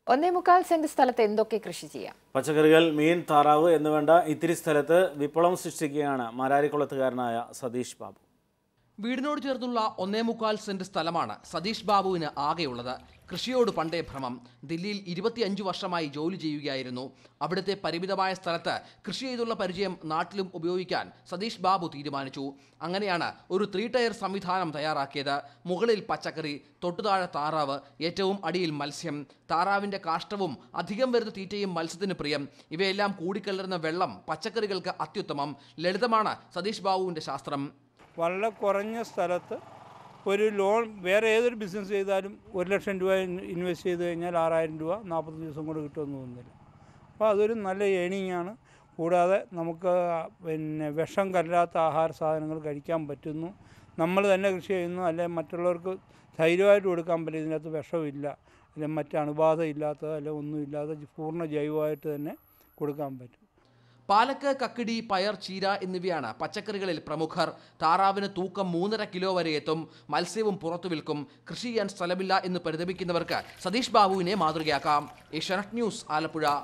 ഒന്നേ മുക്കാൽ സെന്റ് സ്ഥലത്ത് എന്തൊക്കെ കൃഷി ചെയ്യാം പച്ചക്കറികൾ മീൻ താറാവ് എന്നുവേണ്ട ഇത്തിരി സ്ഥലത്ത് വിപ്ലവം സൃഷ്ടിക്കുകയാണ് മാരാരിക്കുളത്തുകാരനായ സതീഷ് ബാബു വീടിനോട് ചേർന്നുള്ള ഒന്നേ മുക്കാൽ സെന്റ് സ്ഥലമാണ് സതീഷ് ബാബുവിന് ആകെയുള്ളത് കൃഷിയോട് പണ്ടേ ഭ്രമം ദില്ലിയിൽ ഇരുപത്തിയഞ്ചു വർഷമായി ജോലി ചെയ്യുകയായിരുന്നു അവിടുത്തെ പരിമിതമായ സ്ഥലത്ത് കൃഷി ചെയ്തുള്ള പരിചയം നാട്ടിലും ഉപയോഗിക്കാൻ സതീഷ് ബാബു തീരുമാനിച്ചു അങ്ങനെയാണ് ഒരു ത്രീ ടയർ സംവിധാനം തയ്യാറാക്കിയത് മുകളിൽ പച്ചക്കറി തൊട്ടുതാഴെ താറാവ് ഏറ്റവും അടിയിൽ മത്സ്യം താറാവിന്റെ കാഷ്ടവും അധികം വരുന്ന തീറ്റയും മത്സ്യത്തിന് പ്രിയം ഇവയെല്ലാം കൂടിക്കലർന്ന വെള്ളം പച്ചക്കറികൾക്ക് അത്യുത്തമം ലളിതമാണ് സതീഷ് ബാബുവിന്റെ ശാസ്ത്രം വളരെ കുറഞ്ഞ സ്ഥലത്ത് ഒരു ലോൺ വേറെ ഏതൊരു ബിസിനസ് ചെയ്താലും ഒരു ലക്ഷം രൂപ ഇൻ- ഇൻവെസ്റ്റ് ചെയ്ത് കഴിഞ്ഞാൽ ആറായിരം രൂപ നാൽപ്പത് ദിവസം കൊണ്ട് കിട്ടുമെന്ന് തോന്നുന്നില്ല അപ്പോൾ അതൊരു നല്ല ഏണിംഗ് ആണ് കൂടാതെ നമുക്ക് പിന്നെ വിഷം കലരാത്ത ആഹാര സാധനങ്ങൾ കഴിക്കാൻ പറ്റുന്നു നമ്മൾ തന്നെ കൃഷി ചെയ്യുന്നു അല്ലെ മറ്റുള്ളവർക്ക് ധൈര്യമായിട്ട് കൊടുക്കാൻ പറ്റും ഇതിനകത്ത് വിഷമില്ല അല്ലെ മറ്റ് അണുബാധ ഇല്ലാത്തത് അല്ലെ ഒന്നുമില്ലാതെ പൂർണ്ണ ജൈവമായിട്ട് തന്നെ കൊടുക്കാൻ പറ്റും പാലക്ക് കക്കിടി പയർ ചീര എന്നിവയാണ് പച്ചക്കറികളിൽ പ്രമുഖർ താറാവിന് തൂക്കം മൂന്നര കിലോ വരെ എത്തും മത്സ്യവും പുറത്തു വിൽക്കും കൃഷി ചെയ്യാൻ സ്ഥലമില്ല എന്ന് പരിതപിക്കുന്നവർക്ക് സതീഷ് ബാബുവിനെ മാതൃകയാക്കാം ഏഷ്യാനെറ്റ് ന്യൂസ് ആലപ്പുഴ